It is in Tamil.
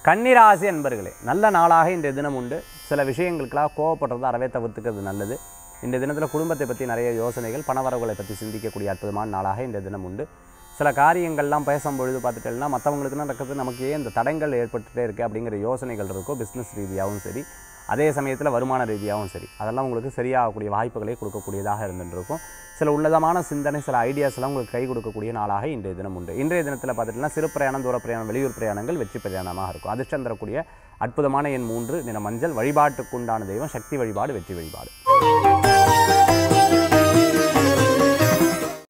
கன்னிராசி அன்பர்களே நல்ல நாளாக இன்றைய தினம் உண்டு சில விஷயங்களுக்கெல்லாம் கோவப்படுறதை அறவே தவிர்த்துக்கிறது நல்லது இந்த தினத்தில் குடும்பத்தை பற்றி நிறைய யோசனைகள் பணவரவுகளை பற்றி சிந்திக்கக்கூடிய அற்புதமான நாளாக இந்த தினம் உண்டு சில காரியங்கள்லாம் பேசும்பொழுது பார்த்துட்டேன்னா மற்றவங்களுக்கு நடக்கிறது நமக்கு ஏன் இந்த தடங்கள் ஏற்பட்டுட்டே இருக்குது அப்படிங்கிற யோசனைகள் இருக்கும் பிஸ்னஸ் ரீதியாகவும் சரி அதே சமயத்தில் வருமான ரீதியாகவும் சரி அதெல்லாம் உங்களுக்கு சரியாகக்கூடிய வாய்ப்புகளை கொடுக்கக்கூடியதாக இருந்துருக்கும் சில உன்னதமான சிந்தனை சில ஐடியாஸ்லாம் உங்களுக்கு கை கொடுக்கக்கூடிய நாளாக இன்றைய தினம் உண்டு இன்றைய தினத்தில் பார்த்துட்டுனா சிறு பிரயாணம் தூர பிரயாணம் வெளியூர் பிரயாணங்கள் வெற்றி பிரயாணமாக இருக்கும் அதிர்ஷ்டம் தரக்கூடிய அற்புதமான எண் மூன்று நிற மஞ்சள் வழிபாட்டுக்குண்டான தெய்வம் சக்தி வழிபாடு வெற்றி வழிபாடு